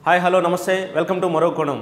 hi hello నమస్తే welcome to మరో కోణం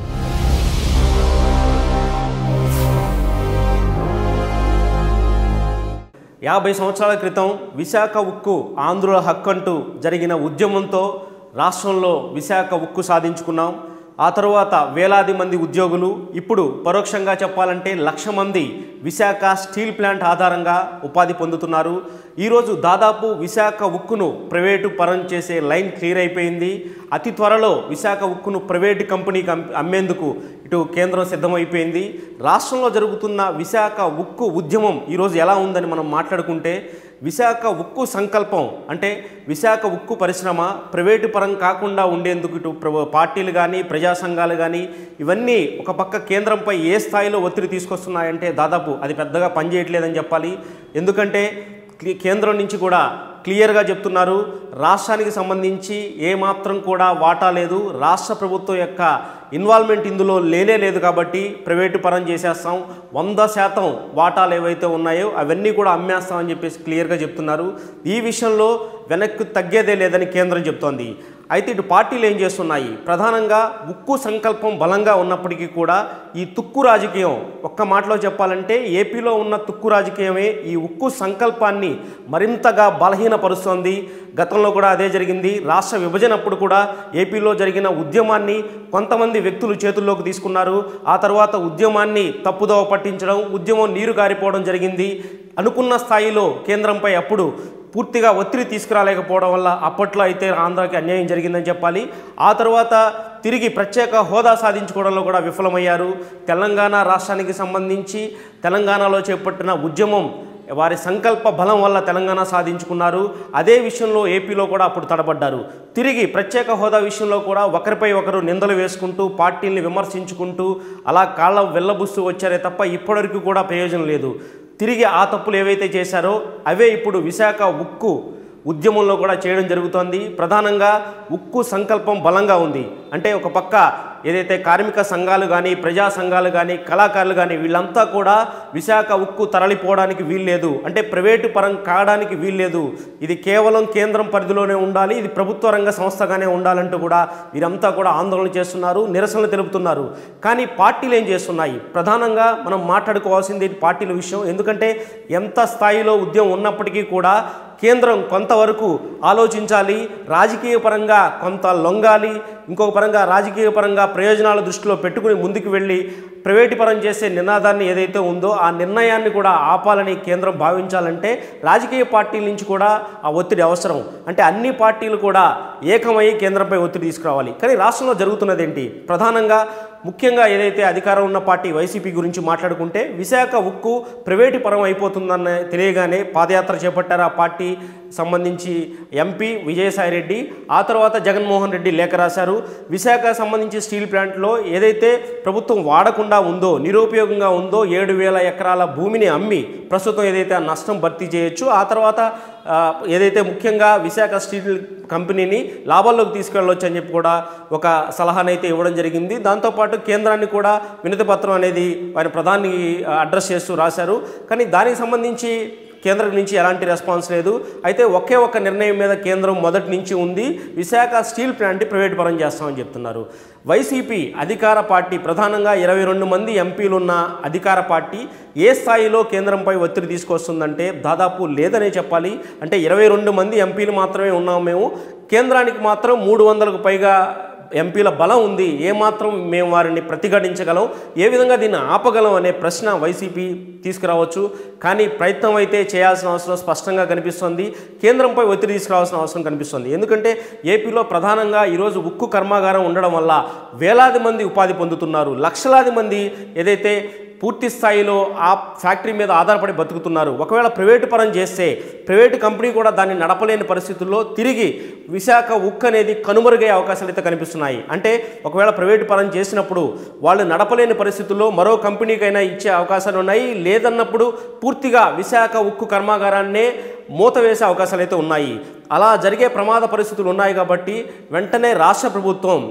యాభై సంవత్సరాల క్రితం విశాఖ ఉక్కు ఆంధ్రుల హక్కు అంటూ జరిగిన ఉద్యమంతో రాష్ట్రంలో విశాఖ ఉక్కు సాధించుకున్నాం ఆ తరువాత వేలాది మంది ఉద్యోగులు ఇప్పుడు పరోక్షంగా చెప్పాలంటే లక్ష మంది విశాఖ స్టీల్ ప్లాంట్ ఆధారంగా ఉపాధి పొందుతున్నారు ఈరోజు దాదాపు విశాఖ ఉక్కును ప్రైవేటు పరం చేసే లైన్ క్లియర్ అయిపోయింది అతి త్వరలో విశాఖ ఉక్కును ప్రైవేటు కంపెనీకి అమ్- అమ్మేందుకు ఇటు కేంద్రం సిద్ధమైపోయింది రాష్ట్రంలో జరుగుతున్న విశాఖ ఉక్కు ఉద్యమం ఈరోజు ఎలా ఉందని మనం మాట్లాడుకుంటే విశాఖ ఉక్కు సంకల్పం అంటే విశాఖ ఉక్కు పరిశ్రమ ప్రైవేటు పరం కాకుండా ఉండేందుకు ఇటు ప్ర- పార్టీలు కానీ ప్రజా సంఘాలు కానీ ఇవన్నీ ఒక పక్క కేంద్రంపై ఏ స్థాయిలో ఒత్తిడి తీసుకొస్తున్నాయంటే దాదాపు అది పెద్దగా పనిచేయట్లేదని చెప్పాలి ఎందుకంటే క్లి- కేంద్రం నుంచి కూడా క్లియర్గా చెప్తున్నారు రాష్ట్రానికి సంబంధించి ఏమాత్రం కూడా వాటా లేదు రాష్ట్ర ప్రభుత్వం యొక్క ఇన్వాల్వ్మెంట్ ఇందులో లేనే లేదు కాబట్టి ప్రైవేటు పరం చేసేస్తాం వంద శాతం వాటాలు ఏవైతే ఉన్నాయో అవన్నీ కూడా అమ్మేస్తామని చెప్పేసి క్లియర్గా చెప్తున్నారు ఈ విషయంలో వెనక్కి తగ్గేదే లేదని కేంద్రం చెప్తోంది అయితే ఇటు పార్టీలు ఏం చేస్తున్నాయి ప్రధానంగా ఉక్కు సంకల్పం బలంగా ఉన్నప్పటికీ కూడా ఈ తుక్కు రాజకీయం ఒక్క మాటలో చెప్పాలంటే ఏపీలో ఉన్న తుక్కు రాజకీయమే ఈ ఉక్కు సంకల్పాన్ని మరింతగా బలహీనపరుస్తోంది గతంలో కూడా అదే జరిగింది రాష్ట్ర విభజన అప్పుడు కూడా ఏపీలో జరిగిన ఉద్యమాన్ని కొంతమంది వ్యక్తులు చేతుల్లోకి తీసుకున్నారు ఆ తర్వాత ఉద్యమాన్ని తప్పుదోవ పట్టించడం ఉద్యమం నీరు గారిపోవడం జరిగింది అనుకున్న స్థాయిలో కేంద్రంపై అప్పుడు పూర్తిగా ఒత్తిడి తీసుకురాలేకపోవడం వల్ల అప్పట్లో అయితే ఆంధ్రాకి అన్యాయం జరిగిందని చెప్పాలి ఆ తర్వాత తిరిగి ప్రత్యేక హోదా సాధించుకోవడంలో కూడా విఫలమయ్యారు తెలంగాణ రాష్ట్రానికి సంబంధించి తెలంగాణలో చేపట్టిన ఉద్యమం వారి సంకల్ప బలం వల్ల తెలంగాణ సాధించుకున్నారు అదే విషయంలో ఏపీలో కూడా అప్పుడు తడబడ్డారు తిరిగి ప్రత్యేక హోదా విషయంలో కూడా ఒకరిపై ఒకరు నిందలు వేసుకుంటూ పార్టీల్ని విమర్శించుకుంటూ అలా కాళ్ళ వెళ్ళబుస్తూ వచ్చారే తప్ప ఇప్పటివరకు కూడా ప్రయోజనం లేదు తిరిగి ఆ తప్పులు ఏవైతే చేశారో అవే ఇప్పుడు విశాఖ ఉక్కు ఉద్యమంలో కూడా చేయడం జరుగుతోంది ప్రధానంగా ఉక్కు సంకల్పం బలంగా ఉంది అంటే ఒక పక్క ఏదైతే కార్మిక సంఘాలు కానీ ప్రజా సంఘాలు కానీ కళాకారులు కానీ వీళ్ళంతా కూడా విశాఖ ఉక్కు తరలిపోవడానికి వీల్లేదు అంటే ప్రైవేటు పరం కావడానికి వీల్లేదు ఇది కేవలం కేంద్రం పరిధిలోనే ఉండాలి ఇది ప్రభుత్వ రంగ సంస్థగానే ఉండాలంటూ కూడా వీరంతా కూడా ఆందోళన చేస్తున్నారు నిరసనలు తెలుపుతున్నారు కానీ పార్టీలు ఏం చేస్తున్నాయి ప్రధానంగా మనం మాట్లాడుకోవాల్సింది పార్టీల విషయం ఎందుకంటే ఎంత స్థాయిలో ఉద్యమం ఉన్నప్పటికీ కూడా కేంద్రం కొంతవరకు ఆలోచించాలి రాజకీయ పరంగా కొంత లొంగాలి ఇంకొక పరంగా రాజకీయ పరంగా ప్రయోజనాల దృష్టిలో పెట్టుకుని ముందుకు వెళ్ళి ప్రైవేటు పరం చేసే నినాదాన్ని ఏదైతే ఉందో ఆ నిర్ణయాన్ని కూడా ఆపాలని కేంద్రం భావించాలంటే రాజకీయ పార్టీల నుంచి కూడా ఆ ఒత్తిడి అవసరం అంటే అన్ని పార్టీలు కూడా ఏకమై కేంద్రంపై ఒత్తిడి తీసుకురావాలి కానీ రాష్ట్రంలో జరుగుతున్నది ఏంటి ప్రధానంగా ముఖ్యంగా ఏదైతే అధికారం ఉన్న పార్టీ వైసీపీ గురించి మాట్లాడుకుంటే విశాఖ ఉక్కు ప్రైవేటు పరం అయిపోతుందన్న తెలియగానే పాదయాత్ర చేపట్టారు ఆ పార్టీ సంబంధించి ఎంపీ విజయసాయిరెడ్డి ఆ తర్వాత జగన్మోహన్ రెడ్డి లేఖ రాశారు విశాఖ సంబంధించి స్టీల్ ప్లాంట్లో ఏదైతే ప్రభుత్వం వాడకుండా ఉందో నిరుపయోగంగా ఉందో ఏడు వేల ఎకరాల భూమిని అమ్మి ప్రస్తుతం ఏదైతే ఆ నష్టం భర్తీ చేయొచ్చు ఆ తర్వాత ఆ, ఏదైతే ముఖ్యంగా విశాఖ స్టీల్ కంపెనీని లాభాల్లోకి తీసుకెళ్ళవచ్చు అని చెప్పి కూడా ఒక సలహానైతే ఇవ్వడం జరిగింది దాంతోపాటు కేంద్రాన్ని కూడా వినతి పత్రం అనేది వారి ప్రధాని అడ్రస్ చేస్తూ రాశారు కానీ దానికి సంబంధించి కేంద్రం నుంచి ఎలాంటి రెస్పాన్స్ లేదు అయితే ఒకే ఒక్క నిర్ణయం మీద కేంద్రం మొదటి నుంచి ఉంది విశాఖ స్టీల్ ప్లాంట్ ప్రైవేట్ పరం చేస్తామని చెప్తున్నారు వైసీపీ అధికార పార్టీ ప్రధానంగా ఇరవై రెండు మంది ఎంపీలు ఉన్న అధికార పార్టీ ఏ స్థాయిలో కేంద్రంపై ఒత్తిడి తీసుకొస్తుందంటే దాదాపు లేదనే చెప్పాలి అంటే ఇరవై రెండు మంది ఎంపీలు మాత్రమే ఉన్నాం మేము కేంద్రానికి మాత్రం మూడు వందలకు పైగా ఎంపీల బలం ఉంది ఏమాత్రం మేము వారిని ప్రతిఘటించగలం ఏ విధంగా దీన్ని ఆపగలం అనే ప్రశ్న వైసీపీ తీసుకురావచ్చు కానీ ప్రయత్నం అయితే చేయాల్సిన అవసరం స్పష్టంగా కనిపిస్తుంది కేంద్రంపై ఒత్తిడి తీసుకురావాల్సిన అవసరం కనిపిస్తుంది ఎందుకంటే ఏపీలో ప్రధానంగా ఈరోజు ఉక్కు కర్మాగారం ఉండడం వల్ల వేలాది మంది ఉపాధి పొందుతున్నారు లక్షలాది మంది ఏదైతే పూర్తి స్థాయిలో ఆ ఫ్యాక్టరీ మీద ఆధారపడి బతుకుతున్నారు ఒకవేళ ప్రైవేటు పరం చేస్తే ప్రైవేటు కంపెనీ కూడా దాన్ని నడపలేని పరిస్థితుల్లో తిరిగి విశాఖ ఉక్కు అనేది కనుమరుగే అవకాశాలు అయితే కనిపిస్తున్నాయి అంటే ఒకవేళ ప్రైవేటు పరం చేసినప్పుడు వాళ్ళు నడపలేని పరిస్థితుల్లో మరో కంపెనీకైనా ఇచ్చే అవకాశాలు ఉన్నాయి లేదన్నప్పుడు పూర్తిగా విశాఖ ఉక్కు కర్మాగారాన్నే మూత వేసే అవకాశాలు అయితే ఉన్నాయి అలా జరిగే ప్రమాద పరిస్థితులు ఉన్నాయి కాబట్టి వెంటనే రాష్ట్ర ప్రభుత్వం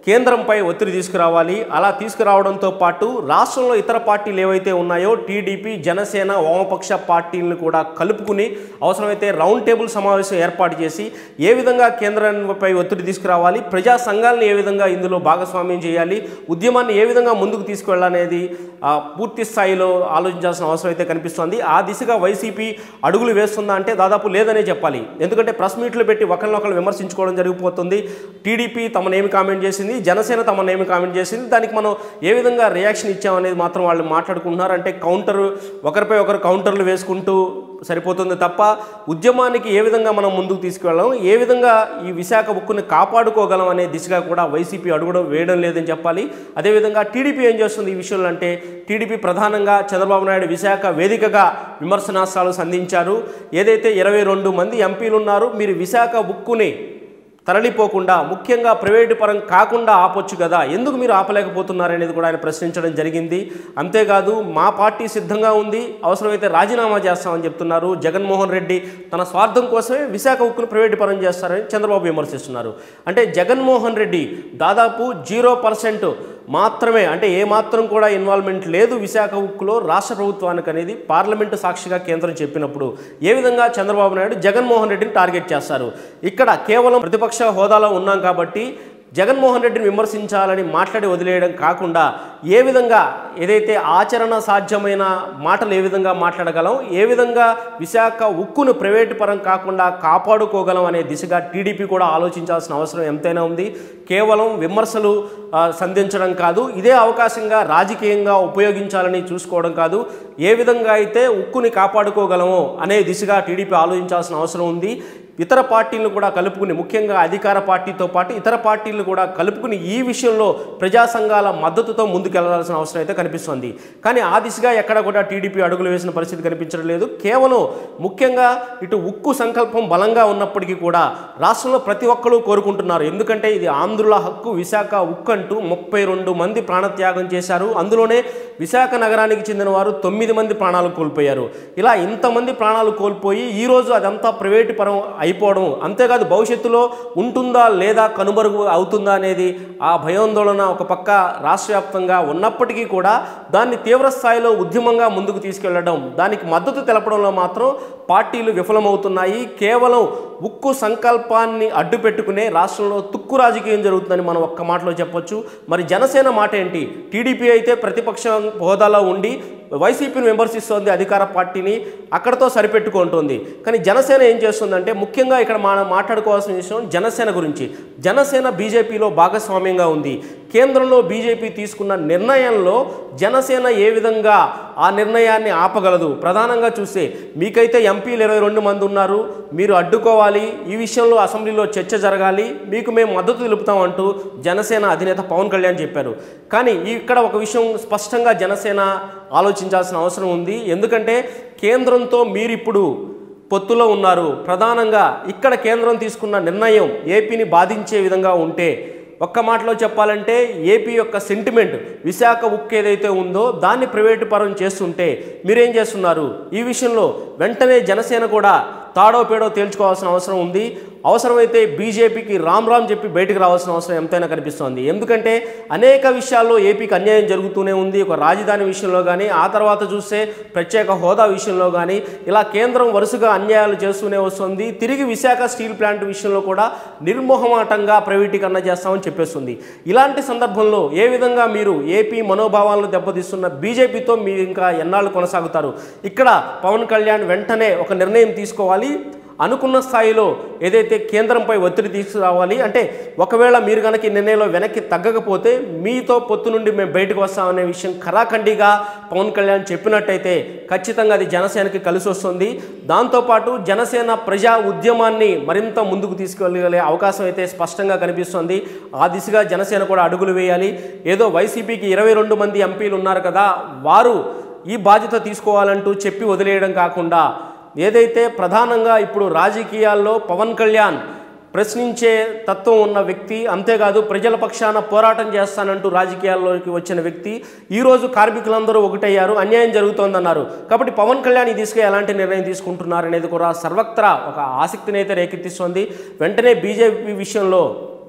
కేంద్రంపై ఒత్తిడి తీసుకురావాలి అలా తీసుకురావడంతో పాటు రాష్ట్రంలో ఇతర పార్టీలు ఏవైతే ఉన్నాయో టీడీపీ జనసేన వామపక్ష పార్టీలను కూడా కలుపుకుని అవసరమైతే రౌండ్ టేబుల్ సమావేశం ఏర్పాటు చేసి ఏ విధంగా కేంద్రంపై ఒత్తిడి తీసుకురావాలి ప్రజా సంఘాలను ఏ విధంగా ఇందులో భాగస్వామ్యం చేయాలి ఉద్యమాన్ని ఏ విధంగా ముందుకు తీసుకువెళ్ళాలనేది ఆ, పూర్తి స్థాయిలో ఆలోచించాల్సిన అవసరం అయితే కనిపిస్తోంది ఆ దిశగా వైసీపీ అడుగులు వేస్తుందా అంటే దాదాపు లేదనే చెప్పాలి ఎందుకంటే ప్రెస్ మీట్లు పెట్టి ఒకరినొకరు విమర్శించుకోవడం జరిగిపోతుంది టీడీపీ తమనేమి కామెంట్ చేసింది జనసేన తమనేమి కామెంట్ చేసింది దానికి మనం ఏ విధంగా రియాక్షన్ ఇచ్చామనేది మాత్రం వాళ్ళు మాట్లాడుకుంటున్నారు అంటే కౌంటర్ ఒకరిపై ఒకరు కౌంటర్లు వేసుకుంటూ సరిపోతుంది తప్ప ఉద్యమానికి ఏ విధంగా మనం ముందుకు తీసుకువెళ్ళాం ఏ విధంగా ఈ విశాఖ ఉక్కుని కాపాడుకోగలం అనే దిశగా కూడా వైసీపీ అడుగుడం వేయడం లేదని చెప్పాలి అదేవిధంగా టీడీపీ ఏం చేస్తుంది ఈ విషయంలో అంటే టీడీపీ ప్రధానంగా చంద్రబాబు నాయుడు విశాఖ వేదికగా విమర్శనాస్త్రాలు సంధించారు ఏదైతే ఇరవై రెండు మంది ఎంపీలు ఉన్నారు మీరు విశాఖ ఉక్కుని తరలిపోకుండా ముఖ్యంగా ప్రైవేటు పరం కాకుండా ఆపొచ్చు కదా ఎందుకు మీరు ఆపలేకపోతున్నారనేది కూడా ఆయన ప్రశ్నించడం జరిగింది అంతేకాదు మా పార్టీ సిద్ధంగా ఉంది అవసరమైతే రాజీనామా చేస్తామని చెప్తున్నారు జగన్మోహన్ రెడ్డి తన స్వార్థం కోసమే విశాఖ ఉక్కును ప్రైవేటు పరం చేస్తారని చంద్రబాబు విమర్శిస్తున్నారు అంటే జగన్మోహన్ రెడ్డి దాదాపు జీరో పర్సెంట్ మాత్రమే అంటే ఏ మాత్రం కూడా ఇన్వాల్వ్మెంట్ లేదు విశాఖ ఉక్కులో రాష్ట్ర ప్రభుత్వానికి అనేది పార్లమెంటు సాక్షిగా కేంద్రం చెప్పినప్పుడు ఏ విధంగా చంద్రబాబు నాయుడు జగన్మోహన్ రెడ్డిని టార్గెట్ చేస్తారు ఇక్కడ కేవలం ప్రతిపక్ష హోదాలో ఉన్నాం కాబట్టి జగన్మోహన్ రెడ్డిని విమర్శించాలని మాట్లాడి వదిలేయడం కాకుండా ఏ విధంగా ఏదైతే ఆచరణ సాధ్యమైన మాటలు ఏ విధంగా మాట్లాడగలం ఏ విధంగా విశాఖ ఉక్కును ప్రైవేటు పరం కాకుండా కాపాడుకోగలం అనే దిశగా టీడీపీ కూడా ఆలోచించాల్సిన అవసరం ఎంతైనా ఉంది కేవలం విమర్శలు ఆ, సంధించడం కాదు ఇదే అవకాశంగా రాజకీయంగా ఉపయోగించాలని చూసుకోవడం కాదు ఏ విధంగా అయితే ఉక్కుని కాపాడుకోగలమో అనే దిశగా టీడీపీ ఆలోచించాల్సిన అవసరం ఉంది ఇతర పార్టీలను కూడా కలుపుకుని ముఖ్యంగా అధికార పార్టీతో పాటు ఇతర పార్టీలను కూడా కలుపుకుని ఈ విషయంలో ప్రజా సంఘాల మద్దతుతో ముందుకెళ్లాల్సిన అవసరం అయితే కనిపిస్తుంది కానీ ఆ దిశగా ఎక్కడ కూడా టీడీపీ అడుగులు వేసిన పరిస్థితి కనిపించడం లేదు కేవలం ముఖ్యంగా ఇటు ఉక్కు సంకల్పం బలంగా ఉన్నప్పటికీ కూడా రాష్ట్రంలో ప్రతి ఒక్కరూ కోరుకుంటున్నారు ఎందుకంటే ఇది ఆంధ్రుల హక్కు విశాఖ ఉక్కు అంటూ ముప్పై రెండు మంది ప్రాణత్యాగం చేశారు అందులోనే విశాఖ నగరానికి చెందిన వారు తొమ్మిది మంది ప్రాణాలు కోల్పోయారు ఇలా ఇంతమంది ప్రాణాలు కోల్పోయి ఈరోజు అదంతా ప్రైవేటు పరం అయిపోవడం అంతేకాదు భవిష్యత్తులో ఉంటుందా లేదా కనుమరుగు అవుతుందా అనేది ఆ భయాందోళన ఒక పక్క రాష్ట్ర వ్యాప్తంగా ఉన్నప్పటికీ కూడా దాన్ని తీవ్ర స్థాయిలో ఉద్యమంగా ముందుకు తీసుకెళ్లడం దానికి మద్దతు తెలపడంలో మాత్రం పార్టీలు విఫలమవుతున్నాయి కేవలం ఉక్కు సంకల్పాన్ని అడ్డు పెట్టుకునే రాష్ట్రంలో తుక్కు రాజకీయం జరుగుతుందని మనం ఒక్క మాటలో చెప్పొచ్చు మరి జనసేన మాట ఏంటి టీడీపీ అయితే ప్రతిపక్ష హోదాలో ఉండి వైసీపీని విమర్శిస్తోంది అధికార పార్టీని అక్కడతో సరిపెట్టుకుంటుంది కానీ జనసేన ఏం చేస్తుందంటే ముఖ్యంగా ఇక్కడ మనం మాట్లాడుకోవాల్సిన విషయం జనసేన గురించి జనసేన బీజేపీలో భాగస్వామ్యంగా ఉంది కేంద్రంలో బీజేపీ తీసుకున్న నిర్ణయంలో జనసేన ఏ విధంగా ఆ నిర్ణయాన్ని ఆపగలదు ప్రధానంగా చూస్తే మీకైతే ఎంపీలు ఇరవై రెండు మంది ఉన్నారు మీరు అడ్డుకోవాలి ఈ విషయంలో అసెంబ్లీలో చర్చ జరగాలి మీకు మేము మద్దతు తెలుపుతామంటూ జనసేన అధినేత పవన్ కళ్యాణ్ చెప్పారు కానీ ఇక్కడ ఒక విషయం స్పష్టంగా జనసేన ఆలోచించాల్సిన అవసరం ఉంది ఎందుకంటే కేంద్రంతో మీరిప్పుడు పొత్తులో ఉన్నారు ప్రధానంగా ఇక్కడ కేంద్రం తీసుకున్న నిర్ణయం ఏపీని బాధించే విధంగా ఉంటే ఒక్క మాటలో చెప్పాలంటే ఏపీ యొక్క సెంటిమెంట్ విశాఖ ఉక్కు ఏదైతే ఉందో దాన్ని ప్రైవేటు పరం చేస్తుంటే మీరేం చేస్తున్నారు ఈ విషయంలో వెంటనే జనసేన కూడా తాడో పేడో తేల్చుకోవాల్సిన అవసరం ఉంది అవసరమైతే బీజేపీకి రామ్ రామ్ చెప్పి బయటకు రావాల్సిన అవసరం ఎంతైనా కనిపిస్తోంది ఎందుకంటే అనేక విషయాల్లో ఏపీకి అన్యాయం జరుగుతూనే ఉంది ఒక రాజధాని విషయంలో కానీ ఆ తర్వాత చూస్తే ప్రత్యేక హోదా విషయంలో కానీ ఇలా కేంద్రం వరుసగా అన్యాయాలు చేస్తూనే వస్తుంది తిరిగి విశాఖ స్టీల్ ప్లాంట్ విషయంలో కూడా నిర్మోహమాటంగా ప్రైవేటీకరణ చేస్తామని చెప్పేస్తుంది ఇలాంటి సందర్భంలో ఏ విధంగా మీరు ఏపీ మనోభావాలను దెబ్బతీస్తున్న బీజేపీతో మీరు ఇంకా ఎన్నాళ్ళు కొనసాగుతారు ఇక్కడ పవన్ కళ్యాణ్ వెంటనే ఒక నిర్ణయం తీసుకోవాలి అనుకున్న స్థాయిలో ఏదైతే కేంద్రంపై ఒత్తిడి తీసుకురావాలి అంటే ఒకవేళ మీరు కనుక ఈ నిర్ణయంలో వెనక్కి తగ్గకపోతే మీతో పొత్తు నుండి మేము బయటకు వస్తామనే విషయం ఖరాఖండిగా పవన్ కళ్యాణ్ చెప్పినట్టయితే ఖచ్చితంగా అది జనసేనకి కలిసి వస్తుంది దాంతోపాటు జనసేన ప్రజా ఉద్యమాన్ని మరింత ముందుకు తీసుకెళ్ళగలే అవకాశం అయితే స్పష్టంగా కనిపిస్తుంది ఆ దిశగా జనసేన కూడా అడుగులు వేయాలి ఏదో వైసీపీకి ఇరవై రెండు మంది ఎంపీలు ఉన్నారు కదా వారు ఈ బాధ్యత తీసుకోవాలంటూ చెప్పి వదిలేయడం కాకుండా ఏదైతే ప్రధానంగా ఇప్పుడు రాజకీయాల్లో పవన్ కళ్యాణ్ ప్రశ్నించే తత్వం ఉన్న వ్యక్తి అంతేకాదు ప్రజల పక్షాన పోరాటం చేస్తానంటూ రాజకీయాల్లోకి వచ్చిన వ్యక్తి ఈరోజు కార్మికులందరూ ఒకటయ్యారు అన్యాయం జరుగుతోందన్నారు కాబట్టి పవన్ కళ్యాణ్ ఈ దిశగా ఎలాంటి నిర్ణయం తీసుకుంటున్నారు అనేది కూడా సర్వత్రా ఒక ఆసక్తిని అయితే రేకెత్తిస్తోంది వెంటనే బీజేపీ విషయంలో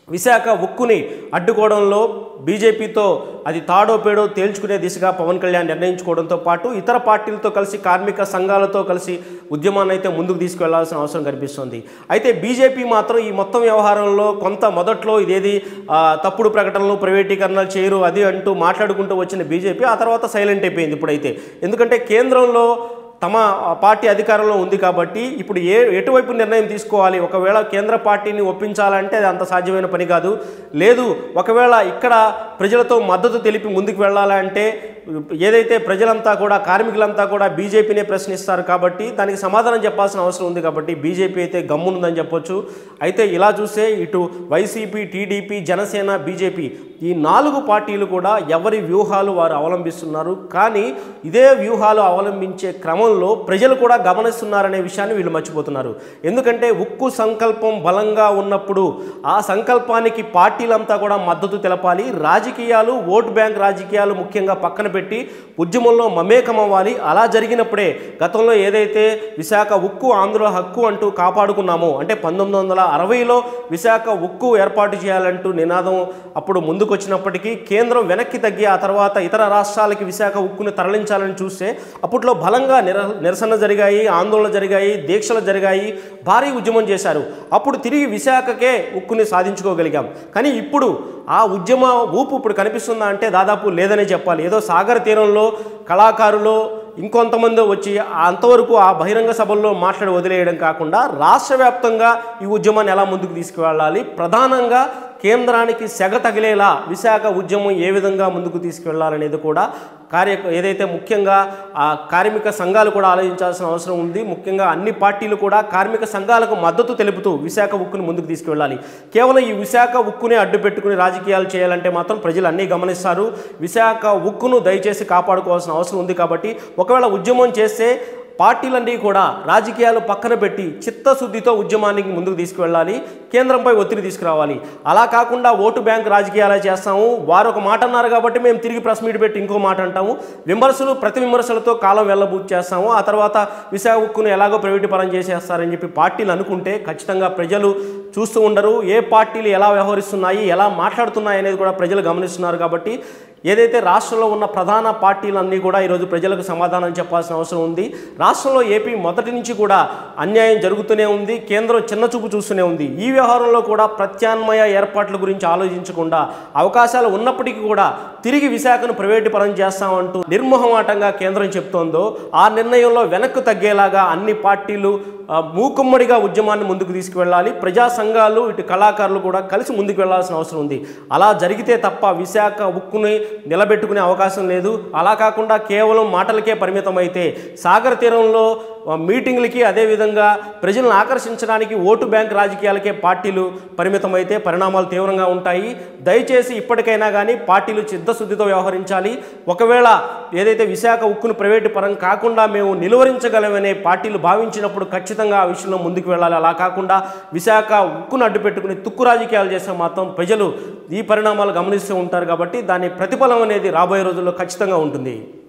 విశాఖ ఉక్కుని అడ్డుకోవడంలో బీజేపీతో అది తాడో పేడో తేల్చుకునే దిశగా పవన్ కళ్యాణ్ నిర్ణయించుకోవడంతో పాటు ఇతర పార్టీలతో కలిసి కార్మిక సంఘాలతో కలిసి ఉద్యమాన్ని అయితే ముందుకు తీసుకువెళ్లాల్సిన అవసరం కనిపిస్తుంది అయితే బీజేపీ మాత్రం ఈ మొత్తం వ్యవహారంలో కొంత మొదట్లో ఇదేది ఆ, తప్పుడు ప్రకటనలు ప్రైవేటీకరణలు చేయరు అది అంటూ మాట్లాడుకుంటూ వచ్చిన బీజేపీ ఆ తర్వాత సైలెంట్ అయిపోయింది ఇప్పుడైతే ఎందుకంటే కేంద్రంలో తమ పార్టీ అధికారంలో ఉంది కాబట్టి ఇప్పుడు ఏ ఎటువైపు నిర్ణయం తీసుకోవాలి ఒకవేళ కేంద్ర పార్టీని ఒప్పించాలంటే అది అంత సాధ్యమైన పని కాదు లేదు ఒకవేళ ఇక్కడ ప్రజలతో మద్దతు తెలిపి ముందుకు వెళ్ళాలంటే ఏదైతే ప్రజలంతా కూడా కార్మికులంతా కూడా బీజేపీనే ప్రశ్నిస్తారు కాబట్టి దానికి సమాధానం చెప్పాల్సిన అవసరం ఉంది కాబట్టి బీజేపీ అయితే గమ్మునుందని చెప్పొచ్చు అయితే ఇలా చూస్తే ఇటు వైసీపీ టీడీపీ జనసేన బీజేపీ ఈ నాలుగు పార్టీలు కూడా ఎవరి వ్యూహాలు వారు అవలంబిస్తున్నారు కానీ ఇదే వ్యూహాలు అవలంబించే క్రమంలో ప్రజలు కూడా గమనిస్తున్నారనే విషయాన్ని వీళ్ళు మర్చిపోతున్నారు ఎందుకంటే ఉక్కు సంకల్పం బలంగా ఉన్నప్పుడు ఆ సంకల్పానికి పార్టీలంతా కూడా మద్దతు తెలపాలి రాజకీయాలు ఓటు బ్యాంక్ రాజకీయాలు ముఖ్యంగా పక్కన పెట్టి ఉద్యమంలో మమేకం అవ్వాలి అలా జరిగినప్పుడే గతంలో ఏదైతే విశాఖ ఉక్కు ఆంధ్ర హక్కు అంటూ కాపాడుకున్నామో అంటే పంతొమ్మిది వందల అరవైలో విశాఖ ఉక్కు ఏర్పాటు చేయాలంటూ నినాదం అప్పుడు ముందుకొచ్చినప్పటికీ కేంద్రం వెనక్కి తగ్గి ఆ తర్వాత ఇతర రాష్ట్రాలకి విశాఖ ఉక్కుని తరలించాలని చూస్తే అప్పట్లో బలంగా నిర నిరసన జరిగాయి ఆందోళన జరిగాయి దీక్షలు జరిగాయి భారీ ఉద్యమం చేశారు అప్పుడు తిరిగి విశాఖకే ఉక్కుని సాధించుకోగలిగాం కానీ ఇప్పుడు ఆ ఉద్యమ ఊపు ఇప్పుడు కనిపిస్తుందా అంటే దాదాపు లేదనే చెప్పాలి ఏదో సాగర తీరంలో కళాకారులు ఇంకొంతమంది వచ్చి అంతవరకు ఆ బహిరంగ సభల్లో మాట్లాడి వదిలేయడం కాకుండా రాష్ట్ర వ్యాప్తంగా ఈ ఉద్యమాన్ని ఎలా ముందుకు తీసుకువెళ్ళాలి ప్రధానంగా కేంద్రానికి సెగ తగిలేలా విశాఖ ఉద్యమం ఏ విధంగా ముందుకు తీసుకువెళ్ళాలనేది కూడా కార్య ఏదైతే ముఖ్యంగా ఆ కార్మిక సంఘాలు కూడా ఆలోచించాల్సిన అవసరం ఉంది ముఖ్యంగా అన్ని పార్టీలు కూడా కార్మిక సంఘాలకు మద్దతు తెలుపుతూ విశాఖ ఉక్కుని ముందుకు తీసుకువెళ్ళాలి కేవలం ఈ విశాఖ ఉక్కునే అడ్డు పెట్టుకుని రాజకీయాలు చేయాలంటే మాత్రం ప్రజలు అన్నీ గమనిస్తారు విశాఖ ఉక్కును దయచేసి కాపాడుకోవాల్సిన అవసరం ఉంది కాబట్టి ఒకవేళ ఉద్యమం చేస్తే పార్టీలన్నీ కూడా రాజకీయాలు పక్కన పెట్టి చిత్తశుద్ధితో ఉద్యమానికి ముందుకు తీసుకువెళ్ళాలి కేంద్రంపై ఒత్తిడి తీసుకురావాలి అలా కాకుండా ఓటు బ్యాంక్ రాజకీయాలే చేస్తాము వారు ఒక మాట అన్నారు కాబట్టి మేము తిరిగి ప్రెస్ మీట్ పెట్టి ఇంకో మాట అంటాము విమర్శలు ప్రతి విమర్శలతో కాలం వెళ్ళబూట్ చేస్తాము ఆ తర్వాత విశాఖ ఉక్కును ఎలాగో ప్రైవేటు పరం చేసేస్తారని చెప్పి పార్టీలు అనుకుంటే ఖచ్చితంగా ప్రజలు చూస్తూ ఉండరు ఏ పార్టీలు ఎలా వ్యవహరిస్తున్నాయి ఎలా మాట్లాడుతున్నాయి అనేది కూడా ప్రజలు గమనిస్తున్నారు కాబట్టి ఏదైతే రాష్ట్రంలో ఉన్న ప్రధాన పార్టీలన్నీ కూడా ఈరోజు ప్రజలకు సమాధానం చెప్పాల్సిన అవసరం ఉంది రాష్ట్రంలో ఏపీ మొదటి నుంచి కూడా అన్యాయం జరుగుతూనే ఉంది కేంద్రం చిన్న చూపు చూస్తూనే ఉంది ఈ వ్యవహారంలో కూడా ప్రత్యామ్నాయ ఏర్పాట్ల గురించి ఆలోచించకుండా అవకాశాలు ఉన్నప్పటికీ కూడా తిరిగి విశాఖను ప్రైవేటు పరం చేస్తామంటూ నిర్మోహమాటంగా కేంద్రం చెప్తోందో ఆ నిర్ణయంలో వెనక్కు తగ్గేలాగా అన్ని పార్టీలు ఆ, మూకుమ్మడిగా ఉద్యమాన్ని ముందుకు తీసుకువెళ్ళాలి ప్రజా సంఘాలు ఇటు కళాకారులు కూడా కలిసి ముందుకు వెళ్ళాల్సిన అవసరం ఉంది అలా జరిగితే తప్ప విశాఖ ఉక్కుని నిలబెట్టుకునే అవకాశం లేదు అలా కాకుండా కేవలం మాటలకే పరిమితం అయితే సాగర తీరంలో ఆ, మీటింగ్లకి అదేవిధంగా ప్రజలను ఆకర్షించడానికి ఓటు బ్యాంక్ రాజకీయాలకే పార్టీలు పరిమితమైతే పరిణామాలు తీవ్రంగా ఉంటాయి దయచేసి ఇప్పటికైనా కానీ పార్టీలు చిత్తశుద్ధితో వ్యవహరించాలి ఒకవేళ ఏదైతే విశాఖ ఉక్కును ప్రైవేటు పరం కాకుండా మేము నిలువరించగలమనే పార్టీలు భావించినప్పుడు ఖచ్చితంగా ఆ విషయంలో ముందుకు వెళ్ళాలి అలా కాకుండా విశాఖ ఉక్కును అడ్డు పెట్టుకుని తుక్కు రాజకీయాలు చేస్తే మాత్రం ప్రజలు ఈ పరిణామాలు గమనిస్తూ ఉంటారు కాబట్టి దాని ప్రతిఫలం అనేది రాబోయే రోజుల్లో ఖచ్చితంగా ఉంటుంది